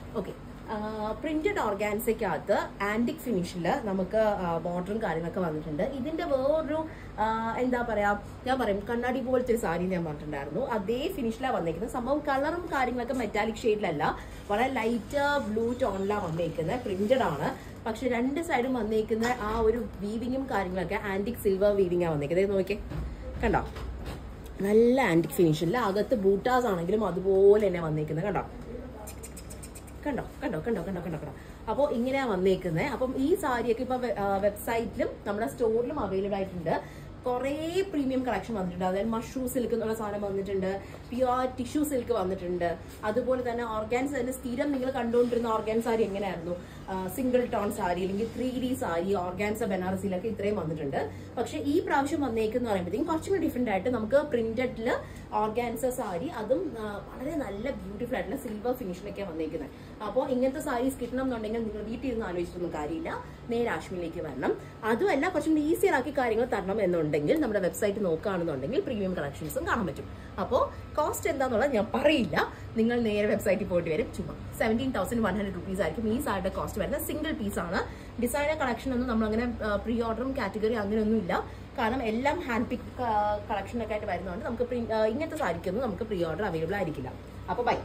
okay printed ഓർഗാൻസയ്ക്കകത്ത് antique ഫിനിഷിൽ നമുക്ക് ബോർഡറും കാര്യങ്ങളൊക്കെ വന്നിട്ടുണ്ട് ഇതിന്റെ വേറൊരു ആ, എന്താ പറയാ ഞാൻ പറയും കണ്ണാടി പോലത്തെ ഒരു സാരി ഞാൻ പറഞ്ഞിട്ടുണ്ടായിരുന്നു അതേ ഫിനിഷിലാണ് വന്നേക്കുന്നത് സംഭവം കളറും കാര്യങ്ങളൊക്കെ മെറ്റാലിക് ഷെയ്ഡിലല്ല വളരെ ലൈറ്റ് ബ്ലൂ ടോണിലാണ് വന്നേക്കുന്നത് പ്രിന്റഡ് ആണ് പക്ഷെ രണ്ട് സൈഡും വന്നേക്കുന്ന ആ ഒരു വീവിങ്ങും കാര്യങ്ങളൊക്കെ ആന്റിക് സിൽവർ വീവിംഗാണ് വന്നേക്കുന്നത് ഇത് നോക്കിയേ കണ്ടോ നല്ല ആന്റിക് ഫിനിഷിൽ അകത്ത് ബൂട്ടാസ് ആണെങ്കിലും അതുപോലെ തന്നെ വന്നേക്കുന്നത് കണ്ടോ കണ്ടോ കണ്ടോ കണ്ടോ കണ്ടോ കണ്ടോ കണ്ടോ അപ്പോൾ ഇങ്ങനെയാ വന്നേക്കുന്നത് അപ്പം ഈ സാരിയൊക്കെ ഇപ്പൊ വെബ്സൈറ്റിലും നമ്മുടെ സ്റ്റോറിലും അവൈലബിൾ ആയിട്ടുണ്ട് കുറേ പ്രീമിയം കളക്ഷൻ വന്നിട്ടുണ്ട് അതായത് മഷ്റൂം സിൽക്ക് എന്നുള്ള സാധനം വന്നിട്ടുണ്ട് പ്യുവർ ടിഷ്യൂ സിൽക്ക് വന്നിട്ടുണ്ട് അതുപോലെ തന്നെ ഓർഗാൻസ് തന്നെ സ്ഥിരം നിങ്ങൾ കണ്ടുകൊണ്ടിരുന്ന ഓർഗാൻ സാരി എങ്ങനെയായിരുന്നു സിംഗിൾ ടോൺ സാരി അല്ലെങ്കിൽ ത്രീ ഡി സാരി ഓർഗാൻസ ബനാറസിലൊക്കെ ഇത്രയും വന്നിട്ടുണ്ട് പക്ഷെ ഈ പ്രാവശ്യം വന്നേക്കെന്ന് പറയുമ്പോഴത്തേക്കും കുറച്ചും കൂടി ഡിഫറെന്റ് ആയിട്ട് നമുക്ക് പ്രിന്റഡിൽ ഓർഗാൻസ സാരി അതും ആ, വളരെ നല്ല ബ്യൂട്ടിഫുൾ ആയിട്ടുള്ള സിൽവർ ഫിനിഷിലൊക്കെ വന്നേക്കുന്നത് അപ്പോൾ ഇങ്ങനത്തെ സാരീസ് കിട്ടണം എന്നുണ്ടെങ്കിൽ നിങ്ങൾ വീട്ടിൽ ഇരുന്ന് ആലോചിച്ചിട്ടൊന്നും കാര്യമില്ല നേരെ ആശ്മിലേക്ക് വരണം അതുമല്ല കുറച്ചും കൂടി ഈസിയർ ആക്കി കാര്യങ്ങൾ തരണം എന്നുണ്ടെങ്കിൽ നമ്മുടെ വെബ്സൈറ്റ് നോക്കുകയാണെന്നുണ്ടെങ്കിൽ പ്രീമിയം കളക്ഷൻസും കാണാൻ പറ്റും അപ്പോൾ കോസ്റ്റ് എന്താണെന്നുള്ളത് ഞാൻ പറയില്ല നിങ്ങൾ നേരെ വെബ്സൈറ്റിൽ പോയിട്ട് വരും ചുമ്മാ seventeen thousand one hundred rupees ആയിരിക്കും ഈ സാരിയുടെ കോസ്റ്റ് വരുന്നത് സിംഗിൾ പീസ് ആണ് ഡിസൈനർ കളക്ഷൻ ഒന്നും നമ്മൾ അങ്ങനെ പ്രീ ഓർഡറും കാറ്റഗറി അങ്ങനെയൊന്നും ഇല്ല കാരണം എല്ലാം ഹാൻഡ് പിക്ക് കളക്ഷൻ ഒക്കെ ആയിട്ട് വരുന്നതുകൊണ്ട് നമുക്ക് pre- ആ, ഇങ്ങനത്തെ സാരിക്കൊന്നും നമുക്ക് പ്രീ ഓർഡർ അവൈലബിൾ ആയിരിക്കില്ല അപ്പോൾ by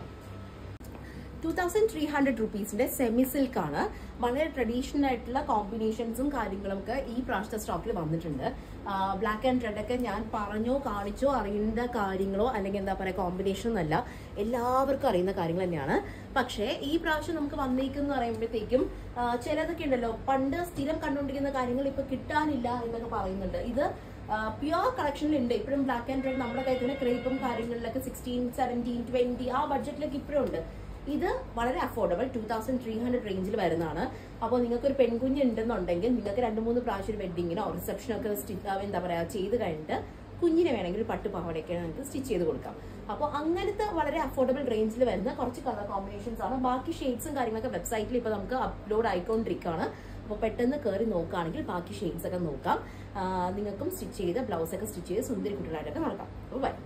two thousand three hundred റുപ്പീസിന്റെ സെമി സിൽക്ക് ആണ് വളരെ ട്രഡീഷണൽ ആയിട്ടുള്ള കോമ്പിനേഷൻസും കാര്യങ്ങളും ഒക്കെ ഈ പ്രാവശ്യത്തെ സ്റ്റോക്കിൽ വന്നിട്ടുണ്ട് ബ്ലാക്ക് ആൻഡ് റെഡ് ഒക്കെ ഞാൻ പറഞ്ഞോ കാണിച്ചോ അറിയേണ്ട കാര്യങ്ങളോ അല്ലെങ്കിൽ എന്താ പറയുക കോമ്പിനേഷൻ എന്നല്ല എല്ലാവർക്കും അറിയുന്ന കാര്യങ്ങൾ തന്നെയാണ് പക്ഷേ ഈ പ്രാവശ്യം നമുക്ക് വന്നേക്കെന്ന് പറയുമ്പോഴത്തേക്കും ആ, ചിലതൊക്കെ ഉണ്ടല്ലോ പണ്ട് സ്ഥിരം കണ്ടുകൊണ്ടിരിക്കുന്ന കാര്യങ്ങൾ ഇപ്പൊ കിട്ടാനില്ല എന്നൊക്കെ പറയുന്നുണ്ട് ഇത് പ്യുവർ കളക്ഷനിൽ ഉണ്ട് ഇപ്പോഴും ബ്ലാക്ക് ആൻഡ് റെഡ് നമ്മുടെ കയ്യിൽ തന്നെ ക്രേപ്പും കാര്യങ്ങളിലൊക്കെ സിക്സ്റ്റീൻ സെവൻറ്റീൻ ട്വന്റി ആ ബഡ്ജറ്റിലൊക്കെ ഇപ്പോഴും ഉണ്ട് ഇത് വളരെ affordable two thousand three hundred റേഞ്ചിൽ വരുന്നതാണ് അപ്പോൾ നിങ്ങൾക്ക് ഒരു പെൺകുഞ്ഞ് ഉണ്ടെന്നുണ്ടെങ്കിൽ നിങ്ങൾക്ക് രണ്ട് മൂന്ന് പ്രാവശ്യം വെഡിങ്ങിനോ റിസപ്ഷനോ ഒക്കെ സ്റ്റിച്ച് എന്താ പറയുക ചെയ്ത് കഴിഞ്ഞിട്ട് കുഞ്ഞിനെ വേണമെങ്കിൽ പട്ട് പാവടയൊക്കെ നിങ്ങൾക്ക് സ്റ്റിച്ച് ചെയ്ത് കൊടുക്കാം അപ്പോൾ അങ്ങനത്തെ വളരെ അഫോർഡബിൾ റേഞ്ചിൽ വരുന്ന കുറച്ച് കളർ കോമ്പിനേഷൻസ് ആണ് ബാക്കി ഷെയ്ഡ്സും കാര്യങ്ങളൊക്കെ വെബ്സൈറ്റിൽ ഇപ്പോൾ നമുക്ക് അപ്ലോഡ് ആയിക്കൊണ്ടിരിക്കുകയാണ് അപ്പോൾ പെട്ടെന്ന് കയറി നോക്കുകയാണെങ്കിൽ ബാക്കി ഷെയ്ഡ്സ് ഒക്കെ നോക്കാം ആ, നിങ്ങൾക്കും സ്റ്റിച്ച് ചെയ്ത് ബ്ലൗസ് ഒക്കെ സ്റ്റിച്ച് ചെയ്ത് സുന്ദരി കുട്ടികളായിട്ടൊക്കെ നടക്കാം അപ്പോൾ ബൈ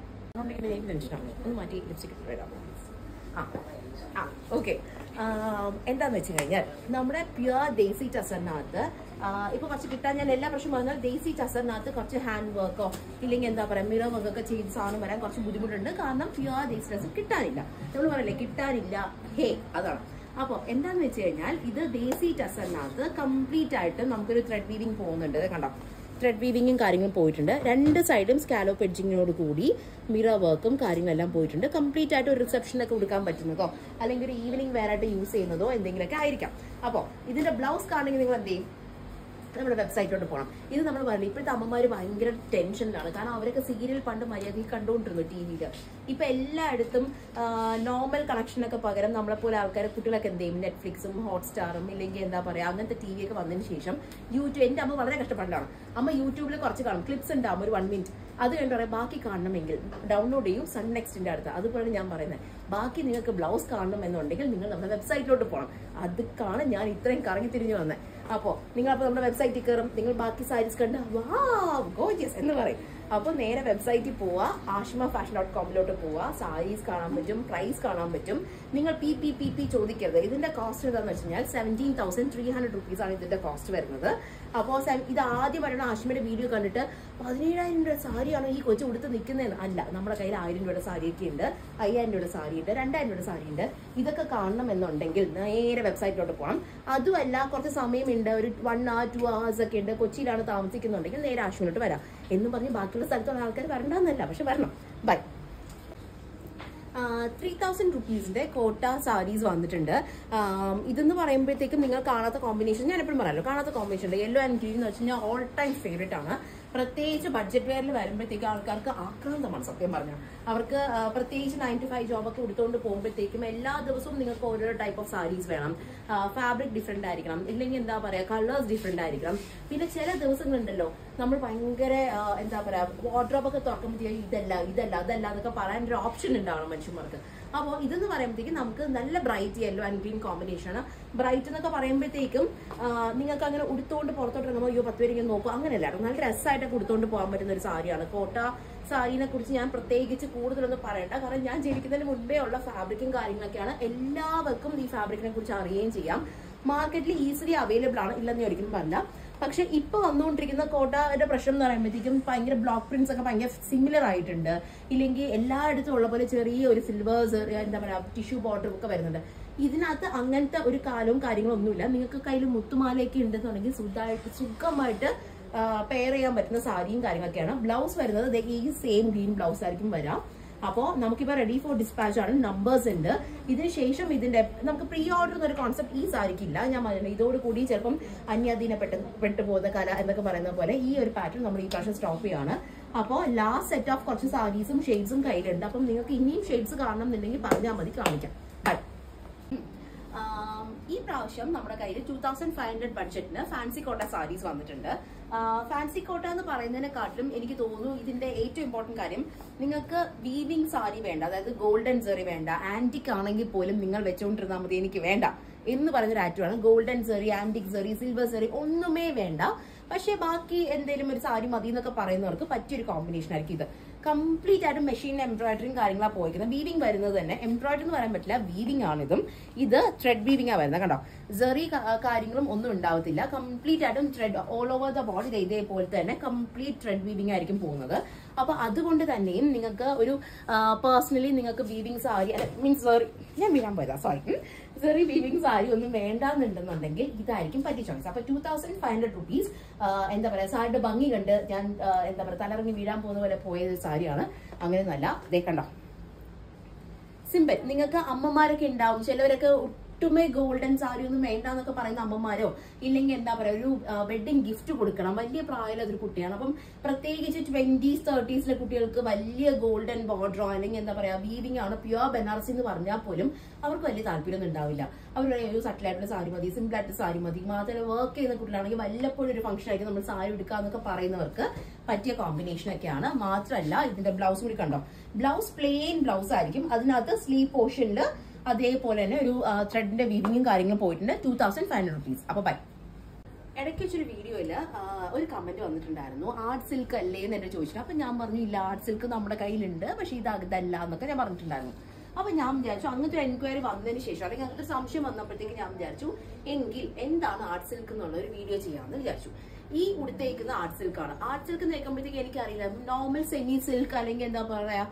ടെൻഷനാണ് ഒന്ന് മാറ്റി ലിപ്സ്റ്റിക് ഇടാം ആ ആ ഓക്കെ എന്താന്ന് വെച്ച് കഴിഞ്ഞാൽ നമ്മുടെ പ്യുവർ ദേശി ടസറിനകത്ത് ഇപ്പൊ കുറച്ച് കിട്ടാൻ ഞാൻ എല്ലാ പ്രശ്നം പറഞ്ഞാൽ ദേശി ടസറിനകത്ത് കുറച്ച് ഹാൻഡ് വർക്കോ ഇല്ലെങ്കിൽ എന്താ പറയാ മിറർ വർക്കൊക്കെ ചെയ്ത് സാധനം വരാൻ കുറച്ച് ബുദ്ധിമുട്ടുണ്ട് കാരണം പ്യുവർ ദേശി ടസർ കിട്ടാനില്ല നമ്മൾ പറയില്ലേ കിട്ടാനില്ല ഹേ അതാണ് അപ്പോൾ എന്താന്ന് വെച്ച് കഴിഞ്ഞാൽ ഇത് ദേശി ടസറിനകത്ത് കംപ്ലീറ്റ് ആയിട്ട് നമുക്കൊരു ത്രെഡ് വീവിംഗ് പോകുന്നുണ്ട് ഇത് കണ്ടോ ത്രെഡ് വീവിങ്ങും കാര്യങ്ങളും പോയിട്ടുണ്ട് രണ്ട് സൈഡും സ്കാലോപ്പ് എഡ്ജിങ്ങിനോട് കൂടി മിറർ വർക്കും കാര്യങ്ങളെല്ലാം പോയിട്ടുണ്ട് കംപ്ലീറ്റ് ആയിട്ട് ഒരു റിസപ്ഷനൊക്കെ കൊടുക്കാൻ പറ്റുന്നതോ അല്ലെങ്കിൽ ഒരു ഈവനിങ് വെയർ ആയിട്ട് യൂസ് ചെയ്യുന്നതോ എന്തെങ്കിലുമൊക്കെ ആയിരിക്കാം അപ്പോൾ ഇതിന്റെ ബ്ലൗസ് കാണണമെങ്കിൽ നിങ്ങൾ എന്ത് ചെയ്യും നമ്മുടെ വെബ്സൈറ്റിലോട്ട് പോകണം ഇത് നമ്മൾ പറഞ്ഞു ഇപ്പോഴത്തെ അമ്മമാര് ഭയങ്കര ടെൻഷനിലാണ് കാരണം അവരൊക്കെ സീരിയൽ പണ്ട് മര്യാദയ്ക്ക് കണ്ടുകൊണ്ടിരുന്നു ടി വിയിൽ ഇപ്പൊ എല്ലായിടത്തും നോർമൽ കണക്ഷനൊക്കെ പകരം നമ്മളെ പോലെ ആൾക്കാർ കുട്ടികളൊക്കെ എന്ത് ചെയ്യും നെറ്റ്ഫ്ലിക്സും ഹോട്ട്സ്റ്റാറും ഇല്ലെങ്കിൽ എന്താ പറയാ അങ്ങനത്തെ ടി വി ഒക്കെ വന്നതിന് ശേഷം യൂട്യൂബ് എന്റെ അമ്മ വളരെ കഷ്ടപ്പാടിലാണ് അമ്മ യൂട്യൂബിൽ കുറച്ച് കാണും ക്ലിപ്സ് ഉണ്ടാവും ഒരു വൺ മിനിറ്റ് അത് കഴിഞ്ഞിട്ട് പറയാം ബാക്കി കാണണമെങ്കിൽ ഡൗൺലോഡ് ചെയ്യും സൺ നെക്സ്റ്റിന്റെ അടുത്ത് അതുപോലെ ഞാൻ പറയുന്നത് ബാക്കി നിങ്ങൾക്ക് ബ്ലൗസ് കാണണം എന്നുണ്ടെങ്കിൽ നിങ്ങൾ നമ്മുടെ വെബ്സൈറ്റിലോട്ട് പോകണം അതുക്കാണ് ഞാൻ ഇത്രയും കറങ്ങി തിരിഞ്ഞു വന്നത് അപ്പോൾ നിങ്ങൾ അപ്പോൾ നമ്മുടെ വെബ്സൈറ്റിൽ കയറും നിങ്ങൾ ബാക്കി സാരീസ് കണ്ട് വാ ഗോജിയസ് എന്ന് പറയും അപ്പോൾ നേരെ വെബ്സൈറ്റിൽ പോവുക ആഷ്മ ഫാഷൻ ഡോട്ട് കോമിലോട്ട് പോവുക സാരീസ് കാണാൻ പറ്റും പ്രൈസ് കാണാൻ പറ്റും നിങ്ങൾ പി പി പി പി ചോദിക്കരുത് ഇതിന്റെ കോസ്റ്റ് എന്താണെന്ന് വെച്ച് കഴിഞ്ഞാൽ seventeen thousand three hundred rupees ആണ് ഇതിന്റെ കോസ്റ്റ് വരുന്നത് അപ്പോൾ ഇത് ആദ്യമായിട്ടാണ് ആഷ്മയുടെ വീഡിയോ കണ്ടിട്ട് പതിനേഴായിരം രൂപ സാരിയാണോ ഈ കൊച്ചു ഉടുത്ത് നിൽക്കുന്നതെന്ന് അല്ല നമ്മുടെ കയ്യിൽ ആയിരം രൂപയുടെ സാരിയൊക്കെ ഉണ്ട് അയ്യായിരം രൂപയുടെ സാരി ഉണ്ട് രണ്ടായിരം രൂപയുടെ സാരി ഉണ്ട് ഇതൊക്കെ കാണണം എന്നുണ്ടെങ്കിൽ നേരെ വെബ്സൈറ്റിലോട്ട് പോകണം അതുമല്ല കുറച്ച് സമയമുണ്ട് ഒരു വൺ അവർ ടു അവേഴ്സ് ഒക്കെ ഉണ്ട് കൊച്ചിയിലാണ് താമസിക്കുന്നുണ്ടെങ്കിൽ നേരെ ആശുവിനോട്ട് വരാം എന്നും പറഞ്ഞ് ബാക്കിയുള്ള സ്ഥലത്തുള്ള ആൾക്കാർ വരണ്ടെന്നല്ല പക്ഷെ വരണം ബൈ ത്രീ തൗസൻഡ് റുപ്പീസിന്റെ കോട്ട സാരീസ് വന്നിട്ടുണ്ട് ആം, ഇതെന്ന് പറയുമ്പോഴത്തേക്കും നിങ്ങൾ കാണാത്ത കോമ്പിനേഷൻ ഞാൻ എപ്പോഴും പറയാമല്ലോ കാണാത്ത കോമ്പിനേഷൻ ഉണ്ട് യെല്ലോ ആൻഡ് ഗ്രീൻ എന്ന് വെച്ച് കഴിഞ്ഞാൽ ഓൾ ടൈം ഫേവറേറ്റ് ആണ് പ്രത്യേകിച്ച് ബഡ്ജറ്റ് വെയറിൽ വരുമ്പോഴത്തേക്കും ആൾക്കാർക്ക് ആക്രാന്തമാണ് സത്യം പറഞ്ഞാൽ അവർക്ക് ആ, പ്രത്യേകിച്ച് നയൻ ടു ഫൈവ് ജോബൊക്കെ എടുത്തുകൊണ്ട് പോകുമ്പോഴത്തേക്കും എല്ലാ ദിവസവും നിങ്ങൾക്ക് ഓരോരോ ടൈപ്പ് ഓഫ് സാരീസ് വേണം ഫാബ്രിക് ഡിഫറെന്റ് ആയിരിക്കണം ഇല്ലെങ്കിൽ എന്താ പറയാ കളേഴ്സ് ഡിഫറെന്റ് ആയിരിക്കണം പിന്നെ ചില ദിവസങ്ങളുണ്ടല്ലോ നമ്മൾ ഭയങ്കര ആ, എന്താ പറയാ വാർഡ്രോബ് ഒക്കെ തുറക്കുമ്പോഴത്തേക്കും ഇതല്ല ഇതല്ല അതല്ല എന്നൊക്കെ പറയാൻ ഒരു ഓപ്ഷൻ ഉണ്ടാവണം മനുഷ്യന്മാർക്ക് അപ്പോൾ ഇതെന്ന് പറയുമ്പോഴത്തേക്കും നമുക്ക് നല്ല bright yellow and green combination ആണ് ബ്രൈറ്റ് എന്നൊക്കെ പറയുമ്പോഴത്തേക്കും ആ, നിങ്ങൾക്ക് അങ്ങനെ ഉടുത്തോണ്ട് പുറത്തോട്ട് ഇറങ്ങുമ്പോൾ അയ്യോ പത്ത് പേര് ഇങ്ങനെ നോക്കും അങ്ങനെയല്ല കേട്ടോ നല്ല രസമായിട്ടൊക്കെ ഉടുത്തോണ്ട് പോകാൻ പറ്റുന്ന ഒരു സാരിയാണ് കോട്ട സാരീനെ കുറിച്ച് ഞാൻ പ്രത്യേകിച്ച് കൂടുതലൊന്നും പറയണ്ട കാരണം ഞാൻ ജനിക്കുന്നതിന് മുൻപേ ഉള്ള ഫാബ്രിക്കും കാര്യങ്ങളൊക്കെയാണ് എല്ലാവർക്കും ഈ ഫാബ്രിക്കിനെ കുറിച്ച് അറിയുകയും ചെയ്യാം മാർക്കറ്റിൽ ഈസിലി അവൈലബിൾ ആണ് ഇല്ലെന്ന് ഒരിക്കലും പറഞ്ഞ പക്ഷെ ഇപ്പൊ വന്നുകൊണ്ടിരിക്കുന്ന കോട്ടയുടെ പ്രശ്നം എന്ന് പറയുമ്പോഴത്തേക്കും ഭയങ്കര ബ്ലോക്ക് പ്രിന്റ്സ് ഒക്കെ ഭയങ്കര സിമിലർ ആയിട്ടുണ്ട് ഇല്ലെങ്കിൽ എല്ലായിടത്തും ഉള്ള പോലെ ചെറിയ ഒരു സിൽവേഴ്സ് എന്താ പറയാ ടിഷ്യൂ ബോർഡർ ഒക്കെ വരുന്നുണ്ട് ഇതിനകത്ത് അങ്ങനത്തെ ഒരു കാലവും കാര്യങ്ങളും ഒന്നുമില്ല നിങ്ങൾക്ക് കയ്യിൽ മുത്തുമാലയൊക്കെ ഉണ്ടെന്നുണ്ടെങ്കിൽ സുഖമായിട്ട് സുഖമായിട്ട് പെയർ ചെയ്യാൻ പറ്റുന്ന സാരിയും കാര്യങ്ങളൊക്കെയാണ് ബ്ലൗസ് വരുന്നത് ദേ ഈ സെയിം ഗ്രീൻ ബ്ലൗസ് ആയിരിക്കും വരാം അപ്പോൾ നമുക്കിപ്പോൾ റെഡി ഫോർ ഡിസ്പാച്ച് ആണ് നമ്പേഴ്സ് ഉണ്ട് ഇതിന് ശേഷം ഇതിന്റെ നമുക്ക് പ്രീ ഓർഡർ എന്നൊരു കോൺസെപ്റ്റ് ഈ സാരിക്കില്ല ഞാൻ പറഞ്ഞു ഇതോടുകൂടി ചിലപ്പം അന്യാധീന പെട്ട് പെട്ടുപോകുന്ന കല എന്നൊക്കെ പറയുന്ന പോലെ ഈ ഒരു പാറ്റേൺ നമ്മൾ ഈ പ്രാവശ്യം സ്റ്റോപ്പ് ചെയ്യാണ് അപ്പോൾ ലാസ്റ്റ് സെറ്റ് ഓഫ് കുറച്ച് സാരീസും ഷെയ്ഡ്സും കയ്യിലുണ്ട് അപ്പം നിങ്ങൾക്ക് ഇനിയും ഷെയ്ഡ്സ് കാണണം എന്നുണ്ടെങ്കിൽ പറഞ്ഞാൽ മതി കാണിക്കാം ബൈ ആം, ഈ പ്രാവശ്യം നമ്മുടെ കയ്യിൽ ടൂ തൗസൻഡ് ഫൈവ് ഹൺഡ്രഡ് ബഡ്ജറ്റിന് ഫാൻസി കോട്ട സാരീസ് വന്നിട്ടുണ്ട് ഫാൻസി കോട്ട എന്ന് പറയുന്നതിനെക്കാട്ടിലും എനിക്ക് തോന്നുന്നു ഇതിന്റെ ഏറ്റവും ഇമ്പോർട്ടന്റ് കാര്യം നിങ്ങൾക്ക് വീവിംഗ് സാരി വേണ്ട അതായത് ഗോൾഡൻ സെറി വേണ്ട ആന്റിക് ആണെങ്കിൽ പോലും നിങ്ങൾ വെച്ചുകൊണ്ടിരുന്നാൽ മതി എനിക്ക് വേണ്ട എന്ന് പറഞ്ഞൊരു ആറ്റുമാണ് golden zari antique zari silver zari ഒന്നുമേ വേണ്ട പക്ഷേ ബാക്കി എന്തെങ്കിലും ഒരു സാരി മതി എന്നൊക്കെ പറയുന്നവർക്ക് പറ്റിയൊരു കോമ്പിനേഷൻ ആയിരിക്കും ഇത് കംപ്ലീറ്റ് ആയിട്ട് മെഷീൻ എംബ്രോയിഡറിയും കാര്യങ്ങളാണ് പോയിരിക്കുന്നത് വീവിംഗ് വരുന്നത് തന്നെ എംബ്രോയിഡറി എന്ന് പറയാൻ പറ്റില്ല വീവിംഗ് ആണിതും ഇത് ത്രെഡ് വീവിംഗ് ആ വരുന്നത് കണ്ടോ ജെറി കാര്യങ്ങളും ഒന്നും ഉണ്ടാവത്തില്ല കംപ്ലീറ്റ് ആയിട്ടും thread all over the body ഇതേപോലെ തന്നെ കംപ്ലീറ്റ് ത്രെഡ് വീവിംഗ് ആയിരിക്കും പോകുന്നത് അപ്പൊ അതുകൊണ്ട് തന്നെയും നിങ്ങൾക്ക് ഒരു പേഴ്സണലി നിങ്ങൾക്ക് വീവിംഗ് സാരി അല്ല മീൻസ് ജെറി ഞാൻ വീഴാൻ പോയതാ സോറി ജെറി വീവിംഗ് സാരി ഒന്നും വേണ്ടാന്നുണ്ടെന്നുണ്ടെങ്കിൽ ഇതായിരിക്കും പറ്റിയ ചോയ്സ് അപ്പൊ two thousand five hundred rupees എന്താ പറയാ സാരിയുടെ ഭംഗി കണ്ട് ഞാൻ ആ, എന്താ പറയാ തലറങ്ങി വീഴാൻ പോകുന്ന പോലെ പോയ ഒരു സാരിയാണ് അങ്ങനെ നല്ല ദേ കണ്ടോ സിമ്പിൾ നിങ്ങൾക്ക് അമ്മമാരൊക്കെ ഉണ്ടാവും ചിലവരൊക്കെ ഒട്ടുമേ ഗോൾഡൻ സാരി ഒന്നും വേണ്ട എന്നൊക്കെ പറയുന്ന അമ്മമാരോ ഇല്ലെങ്കിൽ എന്താ പറയാ ഒരു വെഡിങ് ഗിഫ്റ്റ് കൊടുക്കണം വലിയ പ്രായമുള്ള ഒരു കുട്ടിയാണ് അപ്പം പ്രത്യേകിച്ച് ട്വന്റീസ് തേർട്ടീസിലെ കുട്ടികൾക്ക് വലിയ ഗോൾഡൻ ബോർഡറോ അല്ലെങ്കിൽ എന്താ പറയാ വീവിംഗ് ആണ് പ്യുവർ ബനാറസി എന്ന് പറഞ്ഞാൽ പോലും അവർക്ക് വലിയ താല്പര്യമൊന്നും ഉണ്ടാവില്ല അവർ പറയും, ഒരു സട്ടിൽ ആയിട്ടുള്ള സാരി മതി സിമ്പിൾ ആയിട്ട് സാരി മതി മാത്രമല്ല വർക്ക് ചെയ്യുന്ന കുട്ടികളാണെങ്കിൽ വല്ലപ്പോഴും ഒരു ഫംഗ്ഷൻ ആയിരിക്കും നമ്മൾ സാരി എടുക്കുക എന്നൊക്കെ പറയുന്നവർക്ക് പറ്റിയ കോമ്പിനേഷൻ ഒക്കെയാണ് മാത്രമല്ല ഇതിന്റെ ബ്ലൗസ് കൂടി കണ്ടോ ബ്ലൗസ് പ്ലെയിൻ ബ്ലൗസ് ആയിരിക്കും അതിനകത്ത് സ്ലീവ് പോർഷനിൽ അതേപോലെ തന്നെ ഒരു ത്രെഡിന്റെ വീവിങ്ങും കാര്യങ്ങളും പോയിട്ടുണ്ട് two thousand five hundred rupees അപ്പൊ ബൈ ഇടയ്ക്ക് വെച്ചൊരു വീഡിയോയില് ഒരു കമന്റ് വന്നിട്ടുണ്ടായിരുന്നു ആർട്ട് സിൽക്ക് അല്ലേ എന്ന് എന്നെ ചോദിച്ചു അപ്പൊ ഞാൻ പറഞ്ഞു ഇല്ല ആർട്ട് സിൽക്ക് നമ്മുടെ കയ്യിലുണ്ട് പക്ഷെ ഇത് ഇതല്ല എന്നൊക്കെ ഞാൻ പറഞ്ഞിട്ടുണ്ടായിരുന്നു അപ്പൊ ഞാൻ വിചാരിച്ചു അങ്ങനത്തെ ഒരു എൻക്വയറി വന്നതിന് ശേഷം അല്ലെങ്കിൽ അങ്ങനത്തെ ഒരു സംശയം വന്നപ്പോഴത്തേക്ക് ഞാൻ വിചാരിച്ചു എങ്കിൽ എന്താണ് ആർട്ട് സിൽക്ക് എന്നുള്ള ഒരു വീഡിയോ ചെയ്യാമെന്ന് വിചാരിച്ചു ഈ ഉടുത്തേക്കുന്ന ആർട്ട് സിൽക്ക് ആണ് ആർട്ട് സിൽക്ക് എന്ന് കേൾക്കുമ്പോഴത്തേക്ക് എനിക്കറിയില്ല നോർമൽ സെമി സിൽക്ക് അല്ലെങ്കിൽ എന്താ പറയാ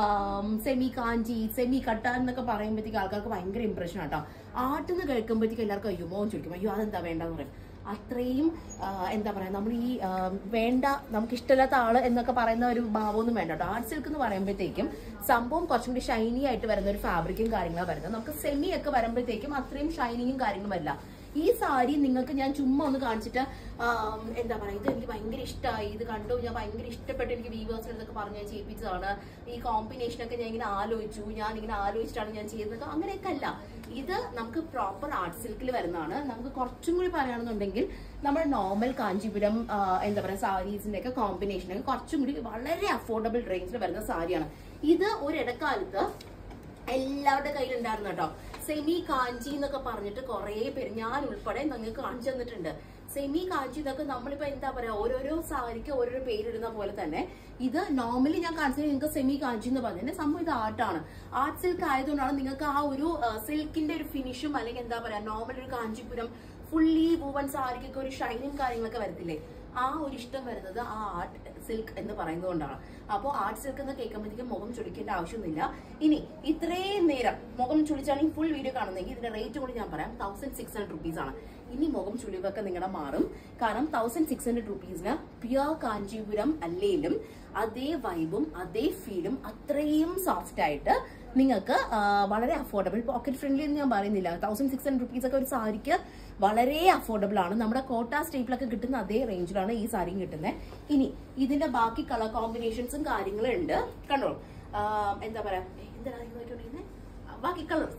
സെമി കാഞ്ചി സെമി കട്ടാൻ എന്നൊക്കെ പറയുമ്പോഴത്തേക്ക് ആൾക്കാർക്ക് ഭയങ്കര ഇമ്പ്രഷൻ ആട്ടോ ആർട്ട് എന്ന് കേൾക്കുമ്പോഴത്തേക്ക് എല്ലാവർക്കും അയ്യോ മോൻ ചോദിക്കും അയ്യോ അതെന്താ വേണ്ടെന്ന് പറയും അത്രയും ആ, എന്താ പറയാ നമ്മൾ ഈ ആ, വേണ്ട നമുക്ക് ഇഷ്ടമില്ലാത്ത ആള് എന്നൊക്കെ പറയുന്ന ഒരു ഭാവമൊന്നും വേണ്ട കേട്ടോ ആർട്ട് സിൽക്ക് എന്ന് പറയുമ്പോഴത്തേക്കും സംഭവം കുറച്ചും കൂടി ഷൈനി ആയിട്ട് വരുന്ന ഒരു ഫാബ്രിക്കും കാര്യങ്ങളാണ് വരുന്നത് നമുക്ക് സെമി ഒക്കെ വരുമ്പോഴത്തേക്കും അത്രയും ഷൈനിങ്ങും കാര്യങ്ങളും വരില്ല ഈ സാരി നിങ്ങൾക്ക് ഞാൻ ചുമ്മാ ഒന്ന് കാണിച്ചിട്ട് ആം, എന്താ പറയാ ഇത് എനിക്ക് ഭയങ്കര ഇഷ്ടമായി ഇത് കണ്ടു ഞാൻ ഭയങ്കര ഇഷ്ടപ്പെട്ട് എനിക്ക് വീവേഴ്സിന് ഇതൊക്കെ പറഞ്ഞ് ഞാൻ ചെയ്യിപ്പിച്ചതാണ് ഈ കോമ്പിനേഷൻ ഒക്കെ ഞാൻ ഇങ്ങനെ ആലോചിച്ചു ഞാൻ ഇങ്ങനെ ആലോചിച്ചിട്ടാണ് ഞാൻ ചെയ്തത് അങ്ങനെയൊക്കെ അല്ല ഇത് നമുക്ക് പ്രോപ്പർ ആർട്ട് സിൽക്കിൽ വരുന്നതാണ് നമുക്ക് കുറച്ചും കൂടി പറയുകയാണെന്നുണ്ടെങ്കിൽ നമ്മുടെ നോർമൽ കാഞ്ചീപുരം ആ, എന്താ പറയാ സാരീസിന്റെ ഒക്കെ കോമ്പിനേഷൻ ഒക്കെ കുറച്ചും കൂടി വളരെ അഫോർഡബിൾ റേഞ്ചിൽ വരുന്ന സാരിയാണ് ഇത് ഒരിടക്കാലത്ത് എല്ലാവരുടെ കയ്യിലുണ്ടായിരുന്നു കേട്ടോ സെമി കാഞ്ചി എന്നൊക്കെ പറഞ്ഞിട്ട് കുറെ പേര് ഞാൻ ഉൾപ്പെടെ നിങ്ങൾക്ക് കാണിച്ചു തന്നിട്ടുണ്ട് സെമി കാഞ്ചി എന്നൊക്കെ നമ്മളിപ്പോ എന്താ പറയാ ഓരോരോ സാരിക്ക് ഓരോരോ പേരിടുന്ന പോലെ തന്നെ ഇത് നോർമലി ഞാൻ കാണിച്ചത് നിങ്ങൾക്ക് സെമി കാഞ്ചി എന്ന് പറഞ്ഞത് സംഭവം ഇത് ആർട്ടാണ് ആർട്ട് സിൽക്ക് ആയതുകൊണ്ടാണ് നിങ്ങൾക്ക് ആ ഒരു സിൽക്കിന്റെ ഒരു ഫിനിഷും അല്ലെങ്കിൽ എന്താ പറയാ നോർമൽ ഒരു കാഞ്ചിപുരം ഫുള്ളി വൂവൻ സാരിക്കൊക്കെ ഒരു ഷൈനും കാര്യങ്ങളൊക്കെ വരത്തില്ലേ ആ ഒരു ഇഷ്ടം വരുന്നത് ആ ആർട്ട് സിൽക്ക് എന്ന് പറയുന്നതുകൊണ്ടാണ് അപ്പോൾ ആർട്ട് സിൽക്ക് എന്ന് കേൾക്കുമ്പോഴത്തേക്കും മുഖം ചുളിക്കേണ്ട ആവശ്യമൊന്നുമില്ല ഇനി ഇത്രയും നേരം മുഖം ചുളിച്ചാണെങ്കിൽ ഫുൾ വീഡിയോ കാണുന്നെങ്കിൽ ഇതിന്റെ റേറ്റ് കൂടി ഞാൻ പറയാം തൗസൻഡ് സിക്സ് ഹൺഡ്രഡ് റുപ്പീസ് ആണ് ഇനി മുഖം ചുളിവൊക്കെ നിങ്ങളുടെ മാറും കാരണം തൗസൻഡ് സിക്സ് ഹൺഡ്രഡ് റുപ്പീസിന് പ്യുവർ കാഞ്ചീപുരം അല്ലേലും അതേ വൈബും അതേ ഫീലും അത്രയും സോഫ്റ്റ് ആയിട്ട് നിങ്ങൾക്ക് ആ, വളരെ അഫോർഡബിൾ പോക്കറ്റ് ഫ്രണ്ട്ലി എന്ന് ഞാൻ പറയുന്നില്ല തൗസൻഡ് സിക്സ് ഹൺഡ്രഡ് റുപ്പീസ് ഒക്കെ ഒരു സാരിക്ക് വളരെ അഫോർഡബിൾ ആണ് നമ്മുടെ കോട്ട സ്റ്റേപ്പിലൊക്കെ കിട്ടുന്ന അതേ റേഞ്ചിലാണ് ഈ സാരിയും കിട്ടുന്നത് ഇനി ഇതിന്റെ ബാക്കി കളർ കോമ്പിനേഷൻസും കാര്യങ്ങളും ഉണ്ട് കണ്ടോ ആ, എന്താ പറയാ എന്താ ബാക്കി കളേഴ്സ്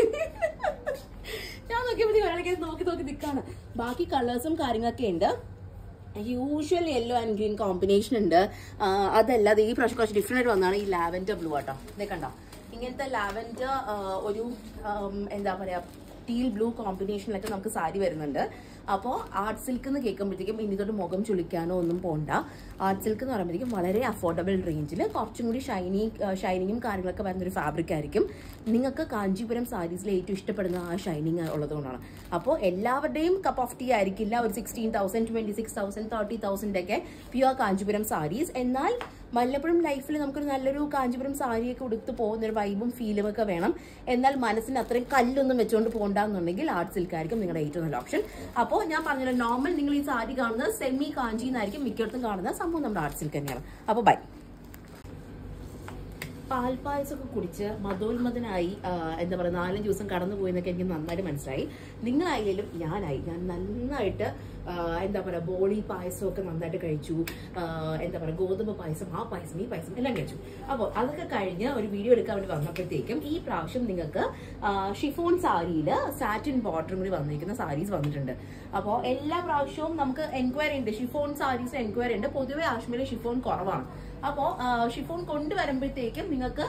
ഞാൻ നോക്കിയപ്പോ ഒരാളെ നോക്കി നോക്കി നിൽക്കാണ് ബാക്കി കളേഴ്സും കാര്യങ്ങളൊക്കെ ഉണ്ട് usual yellow and green combination ഉണ്ട് ആ, അതല്ലാതെ ഈ പ്രാവശ്യം കുറച്ച് ഡിഫറെന്റ് ആയിട്ട് വന്നതാണ് ഈ ലാവൻഡർ ബ്ലൂ ആട്ടോ ഇതേ കണ്ടോ ഇങ്ങനത്തെ ലാവൻഡർ ഒരു ആം, എന്താ പറയാ ടീൽ ബ്ലൂ കോമ്പിനേഷനിലൊക്കെ നമുക്ക് സാരി വരുന്നുണ്ട് അപ്പോൾ ആർട്ട് സിൽക്ക് എന്ന് കേൾക്കുമ്പോഴത്തേക്കും ഇനി തൊട്ട് മുഖം ചുളിക്കാനോ ഒന്നും പോണ്ട ആർട്ട് സിൽക്ക് എന്ന് പറയുമ്പോഴത്തേക്കും വളരെ അഫോർഡബിൾ റേഞ്ചിൽ കുറച്ചും കൂടി ഷൈനി ഷൈനിങ്ങും കാര്യങ്ങളൊക്കെ വരുന്ന ഒരു ഫാബ്രിക് ആയിരിക്കും നിങ്ങൾക്ക് കാഞ്ചീപുരം സാരീസിൽ ഏറ്റവും ഇഷ്ടപ്പെടുന്ന ആ ഷൈനിങ് ഉള്ളതുകൊണ്ടാണ് അപ്പോൾ എല്ലാവരുടെയും കപ്പ് ഓഫ് ടീ ആയിരിക്കില്ല ഒരു sixteen thousand twenty six thousand thirty thousand ഒക്കെ പ്യുവർ കാഞ്ചീപുരം സാരീസ് എന്നാൽ വല്ലപ്പോഴും ലൈഫിൽ നമുക്കൊരു നല്ലൊരു കാഞ്ചീപുരം സാരിയൊക്കെ ഉടുത്ത് പോകുന്ന ഒരു വൈബും ഫീലും ഒക്കെ വേണം എന്നാൽ മനസ്സിന് അത്രയും കല്ലൊന്നും വെച്ചുകൊണ്ട് പോകണ്ടെന്നുണ്ടെങ്കിൽ ആർട്ട് സിൽക്ക് ആയിരിക്കും നിങ്ങളുടെ ഏറ്റവും നല്ല ഓപ്ഷൻ അപ്പോൾ ഞാൻ പറഞ്ഞല്ലോ നോർമൽ നിങ്ങൾ ഈ സാരി കാണുന്നത് സെമി കാഞ്ചി എന്നായിരിക്കും മിക്കയിടത്തും കാണുന്ന സംഭവം നമ്മുടെ ആർട്ട് സിൽക്ക് തന്നെയാണ് അപ്പോൾ ബൈ പാൽപ്പായസമൊക്കെ കുടിച്ച് മതോന്മതനായി ആ, എന്താ പറയുക നാലഞ്ച് ദിവസം കടന്നു പോയി എന്നൊക്കെ എനിക്ക് നന്നായിട്ട് മനസ്സിലായി നിങ്ങളായാലും ഞാനായി ഞാൻ നന്നായിട്ട് ആ, എന്താ പറയുക ബോളി പായസമൊക്കെ നന്നായിട്ട് കഴിച്ചു ആ, എന്താ പറയുക ഗോതമ്പ് പായസം ആ പായസം ഈ പായസം എല്ലാം കഴിച്ചു അപ്പോൾ അതൊക്കെ കഴിഞ്ഞ് ഒരു വീഡിയോ എടുക്കാൻ വേണ്ടി വന്നപ്പോഴത്തേക്കും ഈ പ്രാവശ്യം നിങ്ങൾക്ക് ഷിഫോൺ സാരിയിൽ സാറ്റിൻ ബോർഡറും കൂടി വന്നിരിക്കുന്ന സാരീസ് വന്നിട്ടുണ്ട് അപ്പോൾ എല്ലാ പ്രാവശ്യവും നമുക്ക് എൻക്വയറി ഉണ്ട് ഷിഫോൺ സാരീസ് എൻക്വയറി ഉണ്ട് പൊതുവെ ആശ്മീരിൽ ഷിഫോൺ കുറവാണ് അപ്പോ ഷിഫോൺ കൊണ്ടുവരുമ്പോഴത്തേക്കും നിങ്ങൾക്ക്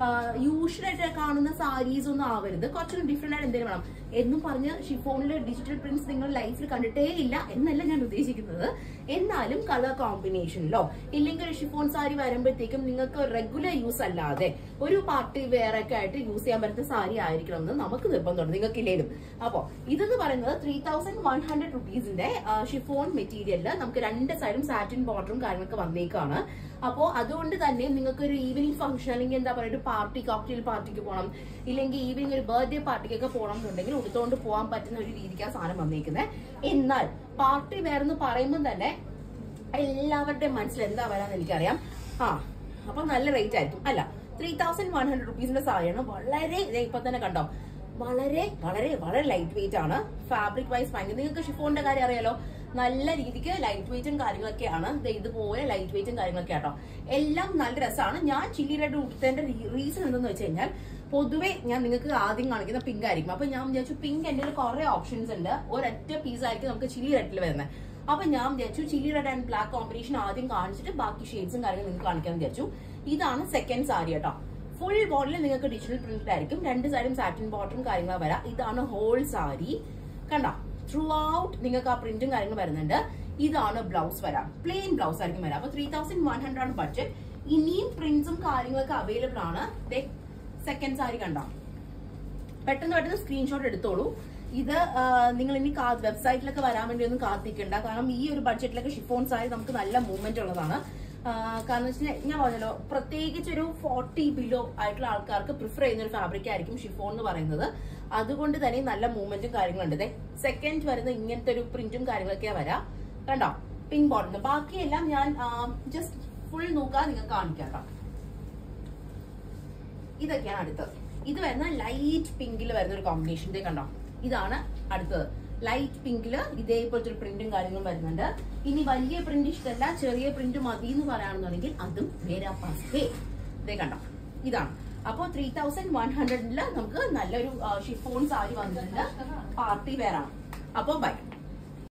യൂഷ്വൽ ആയിട്ട് കാണുന്ന സാരീസ് ഒന്നും ആവരുത് കുറച്ചുകൂടി ഡിഫറെന്റ് ആയിട്ട് എന്തെങ്കിലും വേണം എന്നും പറഞ്ഞ് ഷിഫോണിലെ ഡിജിറ്റൽ പ്രിന്റ്സ് നിങ്ങൾ ലൈഫിൽ കണ്ടിട്ടേ ഇല്ല എന്നല്ല ഞാൻ ഉദ്ദേശിക്കുന്നത് എന്നാലും കളർ കോമ്പിനേഷനിലോ ഇല്ലെങ്കിൽ ഒരു ഷിഫോൺ സാരി വരുമ്പോഴത്തേക്കും നിങ്ങൾക്ക് റെഗുലർ യൂസ് അല്ലാതെ ഒരു പാർട്ടി വെയർ ഒക്കെ ആയിട്ട് യൂസ് ചെയ്യാൻ പറ്റുന്ന സാരി ആയിരിക്കണം എന്ന് നമുക്ക് നിർബന്ധമുണ്ട് നിങ്ങൾക്ക് ഇല്ലേലും അപ്പോ ഇതെന്ന് പറയുന്നത് ത്രീ തൗസൻഡ് വൺ ഹൺഡ്രഡ് റുപ്പീസിന്റെ ഷിഫോൺ മെറ്റീരിയലില് നമുക്ക് രണ്ട് സൈഡും സാറ്റിൻ ബോർഡറും കാര്യങ്ങളൊക്കെ വന്നേക്കാണ് അപ്പോൾ അതുകൊണ്ട് തന്നെ നിങ്ങൾക്ക് ഒരു ഈവനിങ് ഫംഗ്ഷൻ അല്ലെങ്കിൽ എന്താ പറയുക ഒരു പാർട്ടി കോക്ടെയിൽ പാർട്ടിക്ക് പോകണം ഇല്ലെങ്കിൽ ഈവനിങ് ഒരു ബർത്ത്ഡേ പാർട്ടിക്കൊക്കെ പോകണം എന്നുണ്ടെങ്കിൽ ഉടുത്തോണ്ട് പോകാൻ പറ്റുന്ന ഒരു രീതിക്കാണ് സാധനം വന്നേക്കുന്നത് എന്നാൽ പാർട്ടി വെയർ എന്ന് പറയുമ്പോൾ തന്നെ എല്ലാവരുടെയും മനസ്സിൽ എന്താ വരാന്ന് എനിക്കറിയാം ആ അപ്പൊ നല്ല റേറ്റ് ആയിരിക്കും അല്ല ത്രീ തൗസൻഡ് വൺ ഹൺഡ്രഡ് റുപ്പീസിന്റെ സാരിയാണ് വളരെ ദേ ഇപ്പൊ തന്നെ കണ്ടോ വളരെ വളരെ വളരെ ലൈറ്റ് വെയിറ്റ് ആണ് ഫാബ്രിക് വൈസ് ഭയങ്കര നിങ്ങൾക്ക് ഷിഫോണിന്റെ കാര്യം അറിയാലോ നല്ല രീതിക്ക് ലൈറ്റ് വെയിറ്റും കാര്യങ്ങളൊക്കെയാണ് ദേ ഇതുപോലെ ലൈറ്റ് വെയിറ്റും കാര്യങ്ങളൊക്കെ ആട്ടോ എല്ലാം നല്ല രസമാണ് ഞാൻ ചില്ലി റെഡ് ഉടുത്തതിന്റെ റീസൺ എന്തെന്ന് വെച്ച് കഴിഞ്ഞാൽ പൊതുവെ ഞാൻ നിങ്ങൾക്ക് ആദ്യം കാണിക്കുന്ന പിങ്ക് ആയിരിക്കും അപ്പൊ ഞാൻ വിചാരിച്ചു പിങ്ക് എന്റെ കുറെ ഓപ്ഷൻസ് ഉണ്ട് ഒരൊറ്റ പീസ് ആയിരിക്കും നമുക്ക് ചില്ലി റെഡിൽ വരുന്നത് അപ്പൊ ഞാൻ വിചാരിച്ചു chilli red and black combination ആദ്യം കാണിച്ചിട്ട് ബാക്കി ഷെയ്ഡ്സും കാര്യങ്ങളും നിങ്ങൾക്ക് കാണിക്കാൻ വിചാരിച്ചു ഇതാണ് സെക്കൻഡ് സാരി കേട്ടോ ഫുൾ ബോർഡിൽ നിങ്ങൾക്ക് ഡിജിറ്റൽ പ്രിന്റ് ആയിരിക്കും രണ്ട് സൈഡും സാറ്റിൻ ബോർഡറും കാര്യങ്ങളും വരാം ഇതാണ് ഹോൾ സാരി കണ്ടോ ത്രൂ ഔട്ട് നിങ്ങൾക്ക് ആ പ്രിന്റും കാര്യങ്ങളും വരുന്നുണ്ട് ഇതാണ് ബ്ലൗസ് വരാം പ്ലെയിൻ ബ്ലൗസ് ആയിരിക്കും വരാം അപ്പൊ ത്രീ തൗസൻഡ് വൺ ഹൺഡ്രഡ് ആണ് ബഡ്ജറ്റ് ഇനിയും പ്രിന്റ്സും കാര്യങ്ങളൊക്കെ അവൈലബിൾ ആണ് സെക്കൻഡ് സാരി കണ്ടോ പെട്ടെന്ന് പെട്ടെന്ന് സ്ക്രീൻഷോട്ട് എടുത്തോളൂ ഇത് ആ, നിങ്ങൾ ഇനി വെബ്സൈറ്റിലൊക്കെ വരാൻ വേണ്ടി ഒന്നും കാത്തിക്കണ്ട കാരണം ഈ ഒരു ബഡ്ജറ്റിലൊക്കെ ഷിഫോൺ സാരി നമുക്ക് നല്ല മൂവ്മെന്റ് ഉള്ളതാണ് ആ, കാരണം വെച്ചാൽ ഞാൻ പറഞ്ഞല്ലോ പ്രത്യേകിച്ച് ഒരു ഫോർട്ടി ബിലോ ആയിട്ടുള്ള ആൾക്കാർക്ക് പ്രിഫർ ചെയ്യുന്ന ഒരു ഫാബ്രിക് ആയിരിക്കും ഷിഫോൺ എന്ന് പറയുന്നത് അതുകൊണ്ട് തന്നെ നല്ല മൂവ്മെന്റും കാര്യങ്ങളുണ്ട് സെക്കൻഡ് വരുന്ന ഇങ്ങനത്തെ ഒരു പ്രിന്റും കാര്യങ്ങളൊക്കെയാ വരാം കണ്ടോ പിങ്ക് ബോർഡർ ബാക്കിയെല്ലാം ഞാൻ ജസ്റ്റ് ഫുൾ നോക്കാൻ നിങ്ങൾക്ക് കാണിക്കാം കേട്ടോ ഇതൊക്കെയാണ് അടുത്തത് ഇത് വരുന്ന ലൈറ്റ് പിങ്കിൽ വരുന്ന ഒരു കോമ്പിനേഷൻ ഇതേ കണ്ടോ ഇതാണ് അടുത്തത് ലൈറ്റ് പിങ്കില് ഇതേപോലത്തെ ഒരു പ്രിന്റും കാര്യങ്ങളും വരുന്നുണ്ട് ഇനി വലിയ പ്രിന്റ് ഇഷ്ടമല്ല ചെറിയ പ്രിന്റ് മതി എന്ന് പറയുകയാണെന്നുണ്ടെങ്കിൽ അതും വേരാ പാസ് ഹേ ഇതേ കണ്ടോ ഇതാണ് അപ്പോൾ ത്രീ തൗസൻഡ് വൺ ഹൺഡ്രഡില് നമുക്ക് നല്ലൊരു ഷിഫോൺ സാരി വന്നിട്ടുണ്ട് പാർട്ടി വെയർ ആണ് അപ്പോൾ ബൈ